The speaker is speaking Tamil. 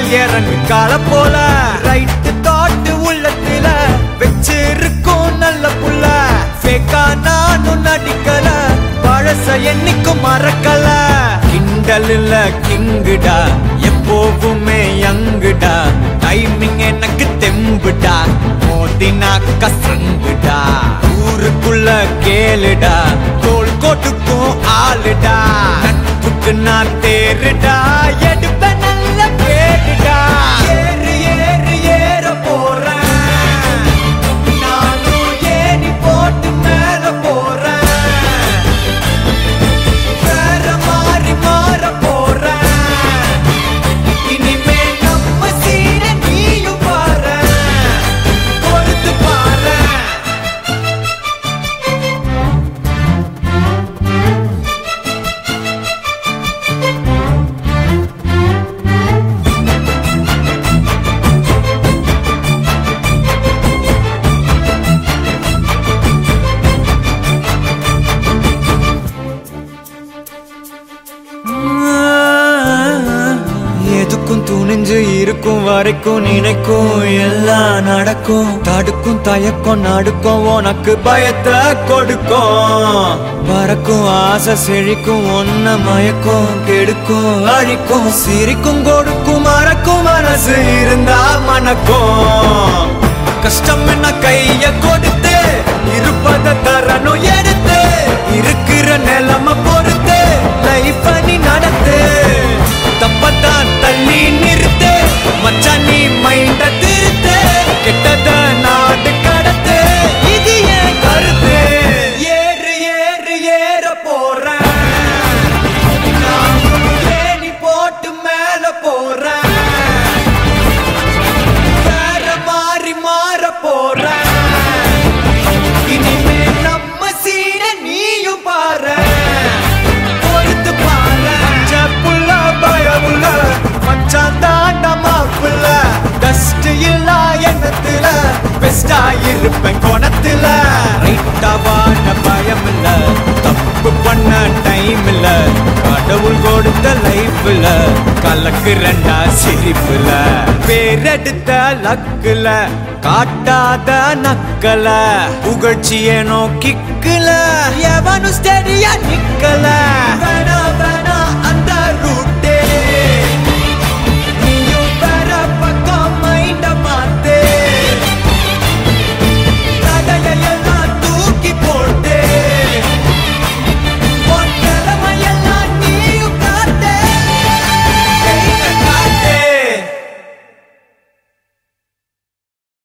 இறங்கு கால போல ரைட்டு தாட்டு உள்ளத்துல வச்சிருக்கும் நல்ல புள்ள ஃபேக்கா நானும் நடிக்கல பழச என்னைக்கும் மறக்கல கிண்டல் இல்ல கிங்குடா எப்போவுமே யங்குடா டைமிங் எனக்கு தெம்புடா மோதினா கசங்குடா ஊருக்குள்ள கேளுடா தோல் கோட்டுக்கும் ஆளுடா நட்புக்கு நான் தேருடா எடுப்ப நல்ல கேடுடா ஏறு ஏறு ஏற போறேன் நானும் ஏணி போட்டு மேல போறேன் வேற மாறி மாற போறேன் இனிமே நம்ம சீன நீயும் பாரு பொறுத்து பாரு எதுக்கும் துணிஞ்சு இருக்கும் வரைக்கும் நினைக்கும் எல்லாம் நடக்கும் தடுக்கும் தயக்கம் நடுக்கும் உனக்கு பயத்தை கொடுக்கும் பறக்கும் ஆசை செழிக்கும் ஒன்ன மயக்கும் கெடுக்கும் அழிக்கும் சிரிக்கும் கொடுக்கும் மறக்கும் மனசு இருந்தா மணக்கும் கஷ்டம் என்ன கைய கொடுத்து இருப்பத தரணும் எடுத்து இருக்கிற நிலைமை பொறுத்து லைஃப் நீ நடத்து தப்பத்தான் தள்ளி நிறுத்து மச்சான் நீ மைண்ட திருத்து கெட்டத நாடு கடத்து இது என் கருத்து ஏறு ஏறு ஏற போறேன் நானும் ஏணி போட்டு மேல போறேன் வேற மாறி மாற போறேன் இனிமே நம்ம சீன நீயும் பாரு பொறுத்து பாரு புள்ள பயமுள்ள மச்சான் தாண்டா மாப்புள்ள டஸ்ட் இல்ல எண்ணத்துல பெஸ்டா இருப்பேன் கோணத்துல ரைட்டா வாட பயம் இல்ல தப்பு பண்ண டைம் இல்ல கடவுள் கொடுத்த லைஃப்ல கலக்கு ரெண்டா சிரிப்புல பேரெடுத்த லக்குல காட்டாத நக்கல புகழ்ச்சியனோ கிக்குல எவனும் ஸ்டெடியா நிக்கல வேணா வேணா